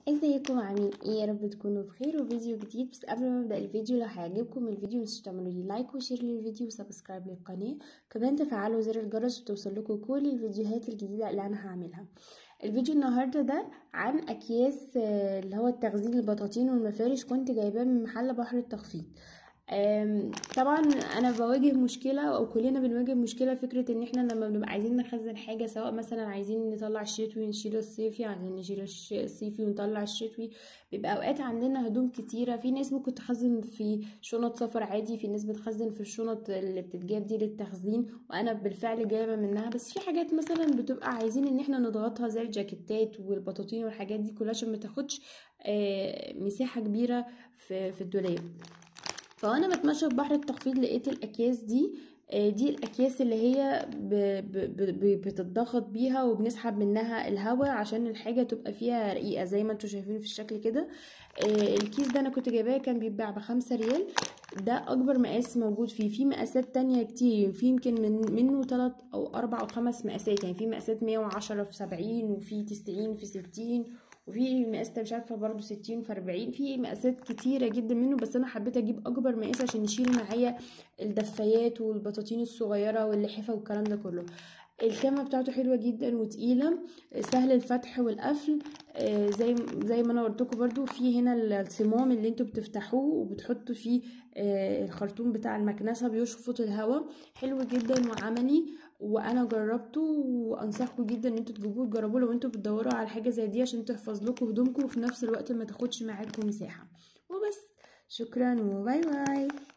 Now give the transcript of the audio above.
ازيكم عاملين ايه يا رب تكونوا بخير وفيديو جديد بس قبل ما ابدا الفيديو لو هيعجبكم الفيديو مش تعملوا لي لايك وشير للفيديو وسبسكرايب للقناه كمان تفعلوا زر الجرس وتوصل لكم كل الفيديوهات الجديده اللي انا هعملها الفيديو النهارده ده عن اكياس آه، اللي هو التخزين البطاطين والمفارش كنت جايباه من محل بحر التخفيض أم، طبعا انا بواجه مشكله او كلنا بنواجه مشكله فكره ان احنا لما بنبقى عايزين نخزن حاجه سواء مثلا عايزين نطلع الشتوي نشيل الصيفي عايزين نشيل الش- الصيفي ونطلع الشتوي بيبقى اوقات عندنا هدوم كتيره في ناس ممكن تخزن في شنط سفر عادي في ناس بتخزن في الشنط اللي بتتجاب دي للتخزين وانا بالفعل جايبه منها بس في حاجات مثلا بتبقى عايزين ان احنا نضغطها زي الجاكيتات والبطاطين والحاجات دي كلها عشان ما تاخدش آه، مساحه كبيره في في الدولاب فانا بتمشى في بحر التخفيض لقيت الاكياس دي آه، دي الاكياس اللي هي ب... ب... ب... ب- بتتضغط بيها وبنسحب منها الهواء عشان الحاجه تبقى فيها رقيقه زي ما انتوا شايفين في الشكل كده آه، الكيس ده انا كنت جايباه كان بيتباع بخمسة ريال ده اكبر مقاس موجود فيه في مقاسات تانية كتير في يمكن من منه تلات او اربع او خمس مقاسات يعني في مقاسات مية وعشرة في سبعين وفي تسعين في ستين وفي مقاس تاني مش عارفه برضه ستين في أربعين في مقاسات كتيره جدا منه بس انا حبيت اجيب اكبر مقاس عشان يشيل معايا الدفايات والبطاطين الصغيره واللحفه والكلام ده كله الكامة بتاعته حلوة جدا وتقيلة سهل الفتح والقفل آه، زي زي ما انا قلتلكوا برضو في هنا الصمام اللي انتوا بتفتحوه وبتحطوا فيه آه، الخرطوم بتاع المكنسة بيشفط الهواء حلو جدا وعملي وانا جربته وانصحكم جدا ان انتوا تجيبوه تجربوه لو انتوا بتدوروا على حاجه زي دي عشان تحفظ لكم هدومكم وفي نفس الوقت ما تاخدش معاكم مساحه وبس شكرا وباي باي